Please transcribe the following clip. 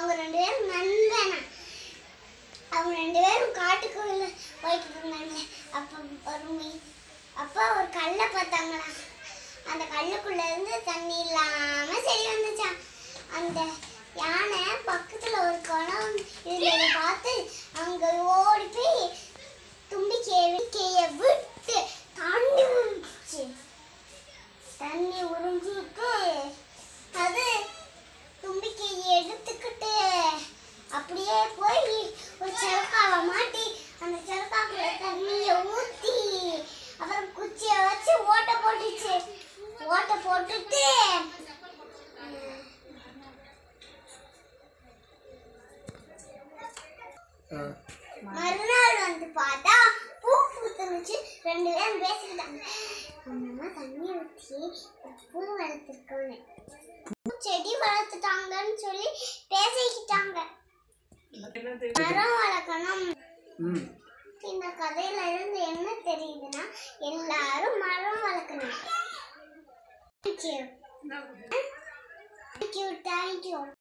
அவங்க ரெண்டு பேரும் நண்பனா அவங்க ரெண்டு பேரும் காட்டுக்குள்ள போயிட்டு இருந்தாங்க அப்போ ஒரு மீ- அப்போ ஒரு கல்லை பார்த்தாங்களா அந்த கல்லுக்குள்ள இருந்து தண்ணி இல்லாம செடி வந்துச்சான் அந்த யானை பக்கத்துல ஒரு குளம் இருந்ததை பார்த்து அங்க ஓடி போய் தும்பிக்கையை விக்கைய விட்டு தண்ணி உறிஞ்சிச்சு தண்ணி உறிஞ்சிட்டு அது தும்பிக்கையை எடுத்துக்கிட்டு அப்படியே போய் ஒரு சிறக்காவை மாட்டி அந்த சிறக்காக்குள்ள தண்ணியை ஊத்தி அப்புறம் குச்சியை வச்சு ஓட்டை போட்டுச்சு ஓட்டை போட்டுட்டு உம், ஆ மறுநாள் வந்து பார்த்தா பூ பூத்துருச்சு ரெண்டு பேரும் பேசிக்கிட்டாங்க நம்ம தண்ணி ஊற்றி பூ வளர்த்துருக்கோன்னு செடி வளர்த்துட்டாங்கன்னு சொல்லி பேசிக்கிட்டாங்க மரம் வளர்க்கணும் ம் இந்த கதையில இருந்து என்ன தெரியுதுன்னா எல்லாரும் மரம் வளர்க்கணும் தேங்க்யூ தேங்க்யூ தேங்க்யூ